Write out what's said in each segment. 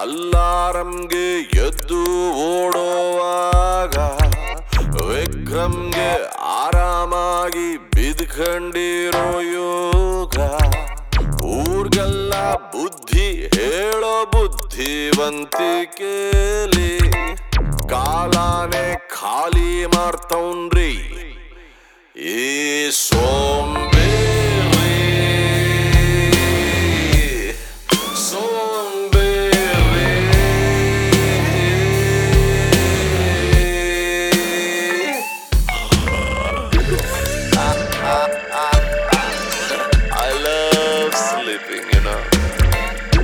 ಅಲ್ಲಾರಂಗೆ ಎದ್ದು ಓಡೋವಾಗ ವಿಕ್ರಮ್ಗೆ ಆರಾಮಾಗಿ ಬಿದ್ಕೊಂಡಿರೋ ಯೋಗ ಊರ್ಗೆಲ್ಲ ಬುದ್ಧಿ ಹೇಳೋ ಬುದ್ಧಿವಂತಿಕೆಲಿ ಕಾಲಾನೆ ಖಾಲಿ ಮಾಡ್ತೌನ್ರಿ ಈ ಸೋಂಬೇರಿ ಸೋಂಬೇರಿ I love sleeping, you know.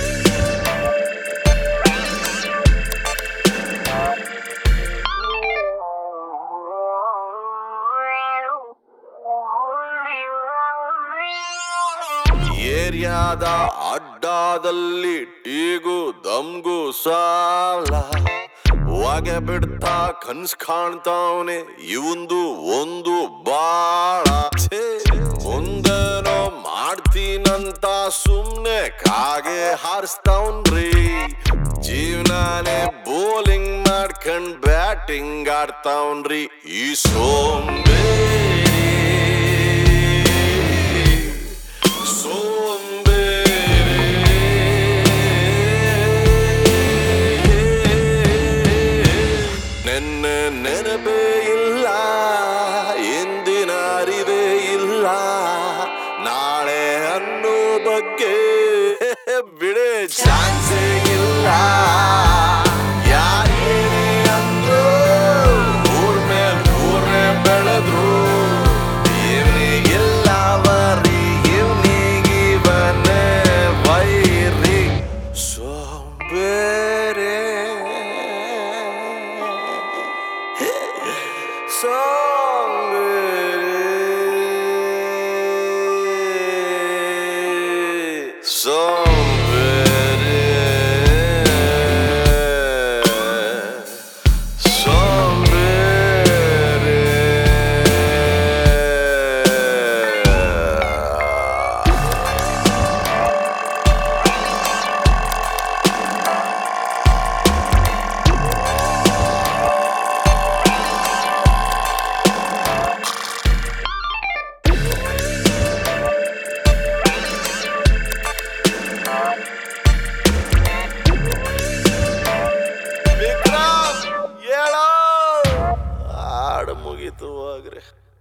ಏರಿಯಾದ ಅಡ್ಡಾದಲ್ಲಿ ಟೀಗು ದಮ್ಗು ಸಾಲ ಹೊಗೆ ಬಿಡ್ತಾ ಕನ್ಸ್ ಕಾಣ್ತಾವನೆ ಇವಂದು ಒಂದು ಬಾಳ ಛೇ, ಮುಂದೇನೋ ಮಾಡ್ತೀನಂತ ಸುಮ್ನೆ ಕಾಗೆ ಹಾರಿಸ್ತಾವ್ನ್ರಿ ಜೀವನಾನೇ ಬೌಲಿಂಗ್ ಮಾಡ್ಕೊಂಡ್ ಬ್ಯಾಟಿಂಗ್ ಆಡ್ತಾವ್ನ್ರಿ ಈ ಸೋಂಬೇರಿ ನೆನ್ನೆ ನೆನಪೇ ಇಲ್ಲ ಎಂದಿನ ಅರಿವೇ ಇಲ್ಲ ನಾಳೆ ಅನ್ನೋ ಬಗ್ಗೆ ಬಿಡೆ ಚಾನ್ಸೇ ಇಲ್ಲ ಯಾರೇನೇ ಅಂದ್ರು ಊರ್ ಮೇಲ್ ಊರೇ ಬೆಳೆದ್ರು ಇವನಿಗಿಲ್ಲ ವರಿ ಇವನಿಗಿವನೇ ವೈರಿ ಸೋಂಬೇರೆ ಸೋಂಬೇರೆ ಸೋಂಬೇರೆ ವಿಕ್ರಮ್ ಹೇಳೋ ಹಾಡು ಮುಗೀತು ಹೋಗ್ರಿ